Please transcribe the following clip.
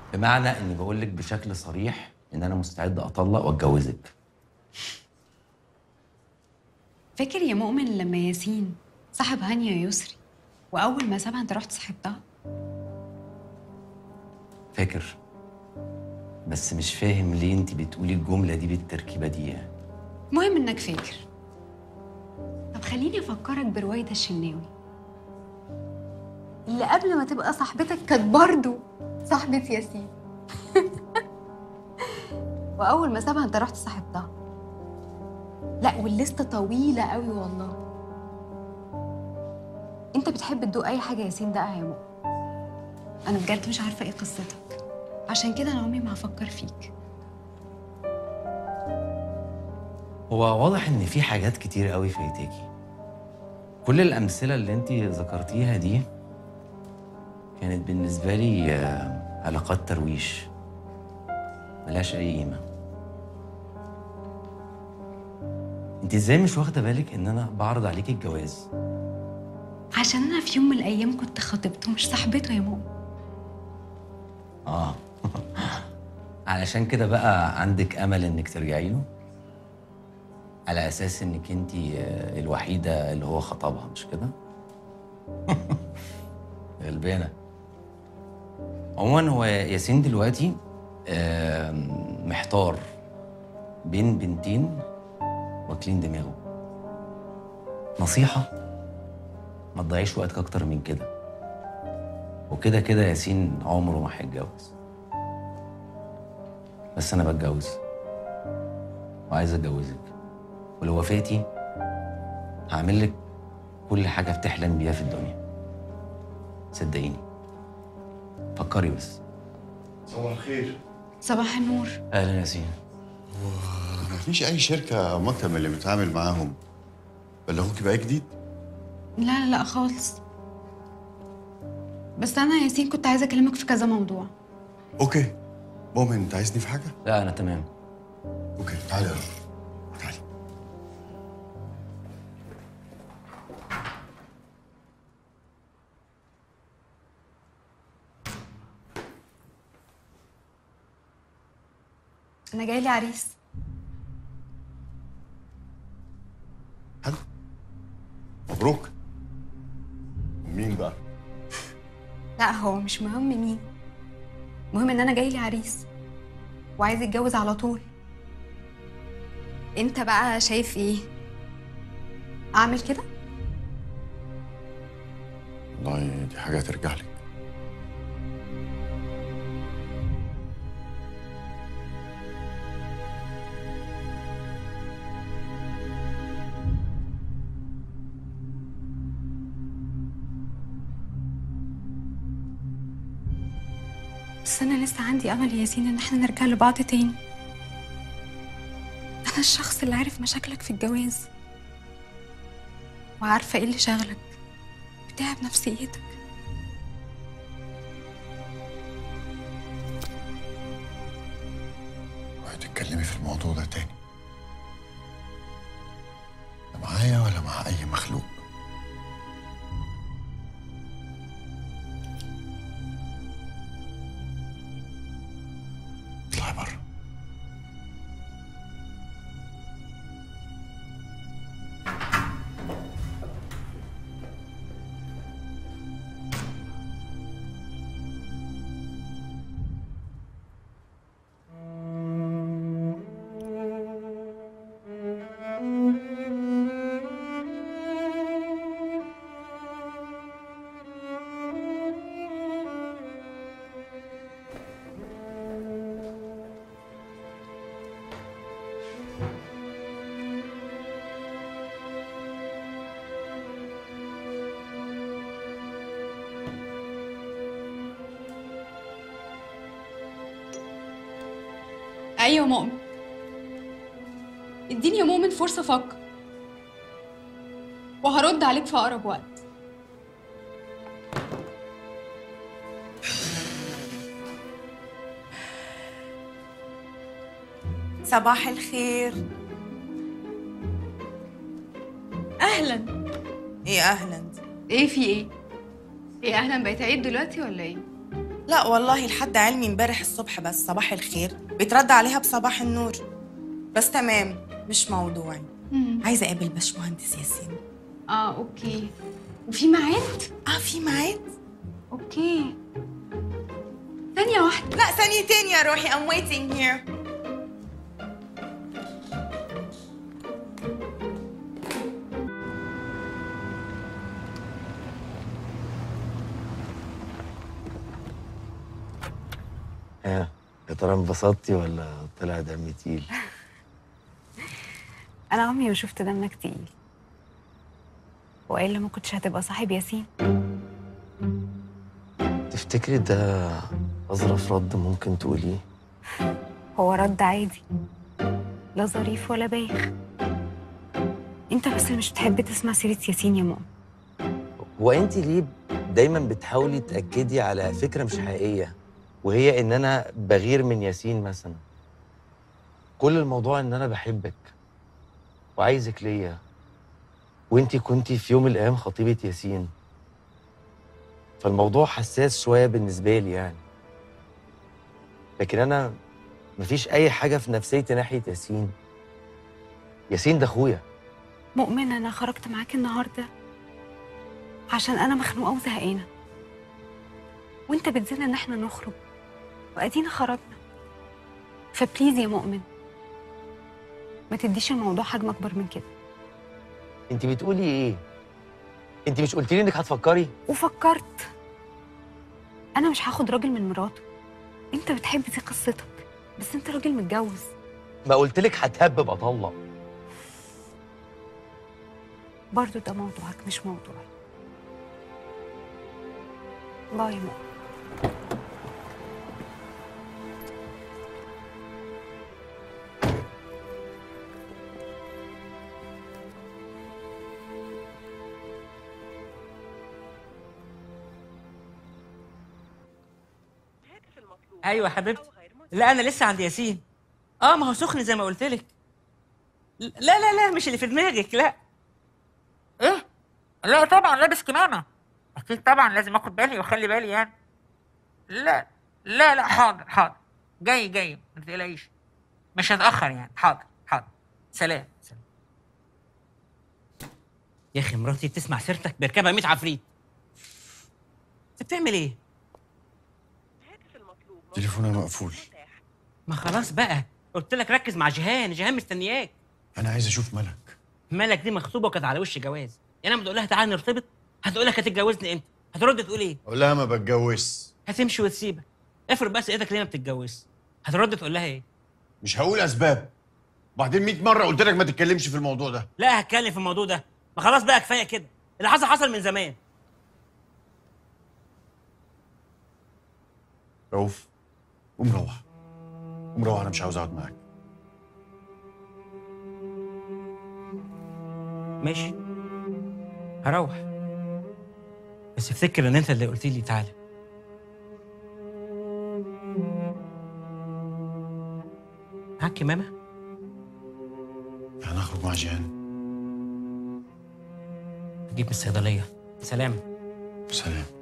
بمعنى اني بقول لك بشكل صريح ان انا مستعد اطلق واتجوزك فاكر يا مؤمن لما ياسين صاحب هانيا يسري واول ما سابها انت رحت صاحبتها فاكر بس مش فاهم ليه انت بتقولي الجمله دي بالتركيبه دي يعني المهم انك فاكر طب خليني افكرك بروايده الشناوي اللي قبل ما تبقى صاحبتك كانت برضه صاحبة ياسين واول ما سابها انت رحت صاحبتها لا والليسته طويله قوي والله انت بتحب تدوق اي حاجه ياسين دقها يا مؤمن انا بجد مش عارفه ايه قصتك عشان كده انا عمري ما هفكر فيك هو واضح ان في حاجات كتير قوي فايتاكي كل الامثله اللي انت ذكرتيها دي كانت بالنسبه لي آه، علاقات ترويش ملهاش اي قيمه انت ازاي مش واخده بالك ان انا بعرض عليكي الجواز عشان انا في يوم من الايام كنت خطيبته مش صاحبته يا ماما اه علشان كده بقى عندك امل انك ترجعي له على اساس انك انت الوحيده اللي هو خطبها مش كده غلبانه عموما هو ياسين دلوقتي آم، محتار بين بنتين واكلين دماغه نصيحه ما تضيعيش وقتك اكتر من كده وكده كده ياسين عمره ما هيتجوز بس انا بتجوز وعايز اتجوزك ولو وافقتي هعمل لك كل حاجه بتحلم بيها في الدنيا صدقيني فكري بس صباح الخير صباح النور اهلا ياسين ما فيش اي شركه او مكتب من اللي بنتعامل معاهم بلغوكي بقى جديد لا لا لا خالص بس انا يا ياسين كنت عايزه اكلمك في كذا موضوع اوكي مؤمن انت عايزني في حاجه لا انا تمام اوكي تعالى يا رب. تعالى انا جاي لي عريس حلو مبروك ومين بقى لا هو مش مهم مين مهم ان انا جاي لي عريس وعايز يتجوز على طول انت بقى شايف ايه اعمل كده والله دي حاجه ترجع لك بس انا لسه عندي امل يا ياسين ان احنا نرجع لبعض تاني انا الشخص اللي عارف مشاكلك في الجواز وعارفه ايه اللي شغلك بتعب نفسيتك وهتتكلمي في الموضوع ده تاني لا معايا ولا مع اي مخلوق اطلعي بره ايوه مؤمن اديني يا مؤمن فرصه افكر وهرد عليك في اقرب وقت صباح الخير اهلا ايه اهلا دي ايه في ايه ايه اهلا بقيت عيد دلوقتي ولا ايه لا والله لحد علمي امبارح الصبح بس صباح الخير بيترد عليها بصباح النور بس تمام مش موضوعي عايزه اقابل باشمهندس ياسين اه اوكي وفي ميعاد اه في ميعاد اوكي ثانيه واحده لا ثانيتين يا روحي I'm waiting here ها يا ترى انبسطتي ولا طلع دمي تقيل انا عمري ما شفت دمك تقيل والا ما كنتش هتبقى صاحب ياسين تفتكري ده اظرف رد ممكن تقوليه هو رد عادي لا ظريف ولا بايخ انت بس اللي مش بتحب تسمع سيره ياسين يا ماما هو انت ليه دايما بتحاولي تاكدي على فكره مش حقيقيه وهي ان انا بغير من ياسين مثلا كل الموضوع ان انا بحبك وعايزك ليا وانت كنتي في يوم من الايام خطيبه ياسين فالموضوع حساس شويه بالنسبه لي يعني لكن انا مفيش اي حاجه في نفسيتي ناحيه ياسين ياسين ده اخويا مؤمنه انا خرجت معاك النهارده عشان انا مخنوقه وزهقانه وانت بتزن ان احنا نخرج وادينا خرجنا فبليز يا مؤمن ما تديش الموضوع حجم اكبر من كده انت بتقولي ايه انت مش قلتي لي انك هتفكري وفكرت انا مش هاخد راجل من مراته انت بتحب دي قصتك بس انت راجل متجوز ما قلت لك هتهبب اطلق برضو ده موضوعك مش موضوعي باي يا مؤمن ايوه حبيبتي لا انا لسه عند ياسين اه ما هو سخن زي ما قلت لك لا لا لا مش اللي في دماغك لا ايه لا طبعا لابس كمامه اكيد طبعا لازم اخد بالي واخلي بالي يعني لا لا لا حاضر حاضر جاي جاي ما تقلقيش مش هتاخر يعني حاضر حاضر سلام سلام يا اخي مراتي بتسمع سيرتك بيركبها 100 عفريت انت بتعمل ايه تليفونها مقفول ما خلاص بقى قلت لك ركز مع جيهان جيهان مستنياك انا عايز اشوف ملك مالك دي مخطوبه وكانت على وش جواز يعني انا بتقول لها تعالى نرتبط هتقول لك هتتجوزني امتى هترد تقول ايه اقول لها ما بتجوز هتمشي وتسيبك افرض بس ايدك ليه ما بتتجوزش هترد تقول لها ايه مش هقول اسباب وبعدين 100 مره قلت لك ما تتكلمش في الموضوع ده لا هتكلم في الموضوع ده ما خلاص بقى كفايه كده اللي حصل حصل من زمان رؤوف قوم روح قوم روح انا مش عاوز اقعد معاك ماشي هروح بس افتكر ان انت اللي قلت لي تعالى معاك كمامه هنخرج مع جيهان تجيب من الصيدليه سلام سلام